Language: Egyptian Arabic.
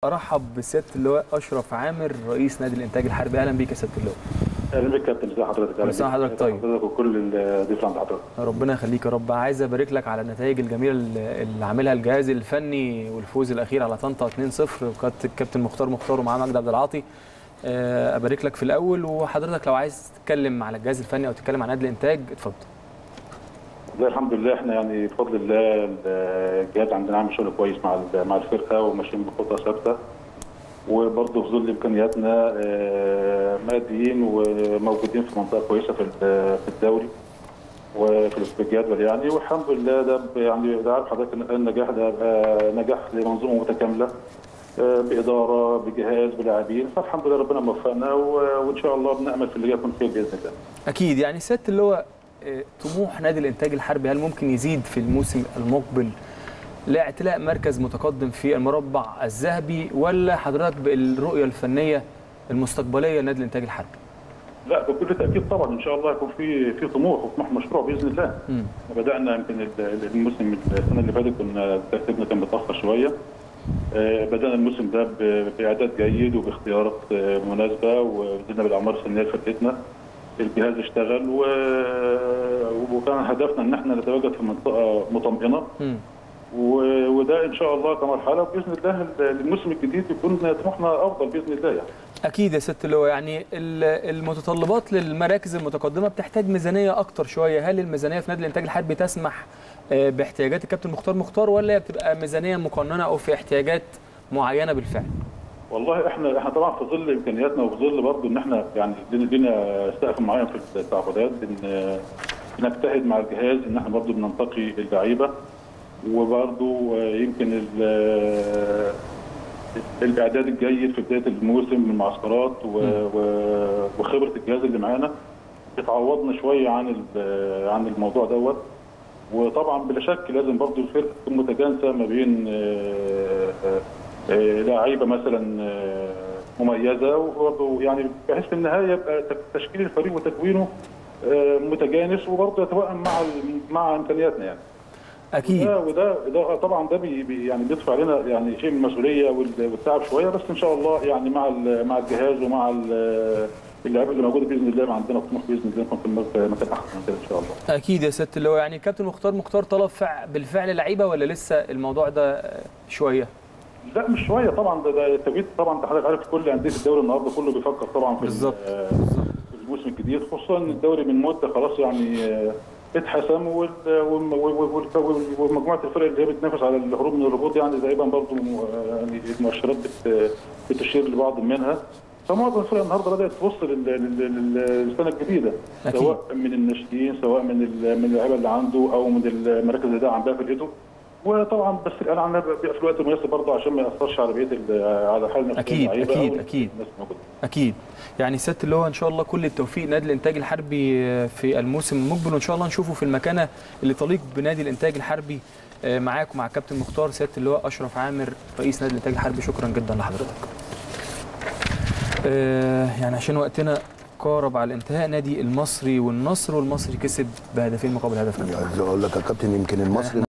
ارحب بسياده اللواء اشرف عامر رئيس نادي الانتاج الحربي اهلا بيك يا سياده اللواء اهلا بك كابتن ازي حضرتك كل سنة وحضرتك طيب. حضرتك وكل الضيوف عند حضرتك ربنا يخليك يا رب عايز ابارك لك على النتائج الجميله اللي اللي عاملها الجهاز الفني والفوز الاخير على طنطا 2-0 وكانت الكابتن مختار مختار ومعاه مجدي عبد العاطي آه، ابارك لك في الاول وحضرتك لو عايز تتكلم على الجهاز الفني او تتكلم عن نادي الانتاج اتفضل والله الحمد لله احنا يعني بفضل الله الجهاز عندنا عامل شغل كويس مع ال- مع الفرقه وماشيين بخطه ثابته وبرضه في ظل امكانياتنا آه، ماديين وموجودين في منطقه كويسه في ال- في الدوري وفي في الجدول يعني والحمد لله ده ب- يعني ده عارف حضرتك إن النجاح ده آه، نجاح لمنظومه متكامله آه، باداره بجهاز بلاعبين فالحمد لله ربنا موفقنا و- وان شاء الله بنامل في اللي جاي يكون خير باذن الله. اكيد يعني سياده اللواء آه، طموح نادي الانتاج الحربي هل ممكن يزيد في الموسم المقبل لاعتلاء مركز متقدم في المربع الذهبي ولا حضرتك بالرؤيه الفنيه المستقبليه لنادي الانتاج الحربي؟ لا بكل تاكيد طبعا ان شاء الله يكون في في طموح وطموح مشروع باذن الله مم. بدانا يمكن ال- ال- الموسم السنه اللي فاتت كنا ترتيبنا كان متاخر شويه آه، بدانا الموسم ده ب- باعداد جيد وباختيارات آه، مناسبه ونزلنا بالاعمار السنيه لفرقتنا الجهاز اشتغل و... وكان هدفنا ان احنا نتواجد في منطقه مطمئنه مم. و- وده ان شاء الله كمرحله وباذن الله الموسم الجديد يكون طموحنا افضل باذن الله يعني. اكيد يا ست اللواء يعني ال- المتطلبات للمراكز المتقدمه بتحتاج ميزانيه اكتر شويه هل الميزانيه في نادي الانتاج الحربي تسمح آه، باحتياجات الكابتن مختار مختار ولا هي بتبقى ميزانيه مقننه او في احتياجات معينه بالفعل والله احنا احنا طبعا في ظل امكانياتنا وفي ظل برضه ان احنا يعني لنا لنا سقف معين في التعاقدات بن بنجتهد مع الجهاز ان احنا برضه بننتقي اللعيبه وبرضه يمكن ال- الاعداد الجيد في بدايه الموسم من المعسكرات و- و- وخبره الجهاز اللي معانا بتعوضنا شويه عن ال- عن الموضوع دوت وطبعا بلا شك لازم برضه الفرقه تكون متجانسه ما بين آه، آه، آه، لعيبه مثلا آه، مميزه وبرضه يعني بحيث في النهايه يبقى تك- تشكيل الفريق وتكوينه آه، متجانس وبرضه يتوائم مع ال- مع امكانياتنا يعني. اكيد وده وده ده طبعا ده بي بي- يعني بيدفع علينا يعني شيء من المسؤوليه وال- والتعب شويه بس ان شاء الله يعني مع ال- مع الجهاز ومع ال- اللعيبه اللي موجوده باذن الله عندنا طموح باذن الله نكون في المركز- مكان احسن من كده ان شاء الله. اكيد يا ست اللواء يعني الكابتن مختار مختار طلب فع بالفعل لعيبه ولا لسه الموضوع ده آه، شويه لا مش شويه طبعا ده, ده التوقيت طبعا انت حضرتك عارف كل انديه الدوري النهارده كله بيفكر طبعا في ال- بالظبط. آه، في الموسم الجديد خصوصا ان الدوري من مده خلاص يعني آه، اتحسم وال- وال- وال- وال- ومجموعه الفرق اللي هي بتنافس على الهروب من الهبوط يعني تقريبا برضه يعني المؤشرات بت- بتشير لبعض منها فمعظم الفرق النهارده بدات تبص لل- لل- لل- للسنه الجديده أكيد. سواء من الناشئين سواء من ال- من اللعيبه اللي عنده او من المراكز اللي ده عندها فرقته وطبعا بس الان عندنا بيبقى في الوقت المناسب برضه عشان ما ياثرش على بقيه ال- على حال نفسيه أكيد، اللعيبة أكيد، أو أكيد. الناس الموجودة. اكيد يعني سياده اللواء ان شاء الله كل التوفيق نادي الانتاج الحربي في الموسم المقبل وان شاء الله نشوفه في المكانه اللي تليق بنادي الانتاج الحربي آه، معاك ومع الكابتن مختار سياده اللواء اشرف عامر رئيس نادي الانتاج الحربي شكرا جدا لحضرتك آه، يعني عشان وقتنا قارب على الانتهاء نادي المصري والنصر والمصري كسب بهدفين مقابل هدف عايز اقول لك يا كابتن يمكن المصري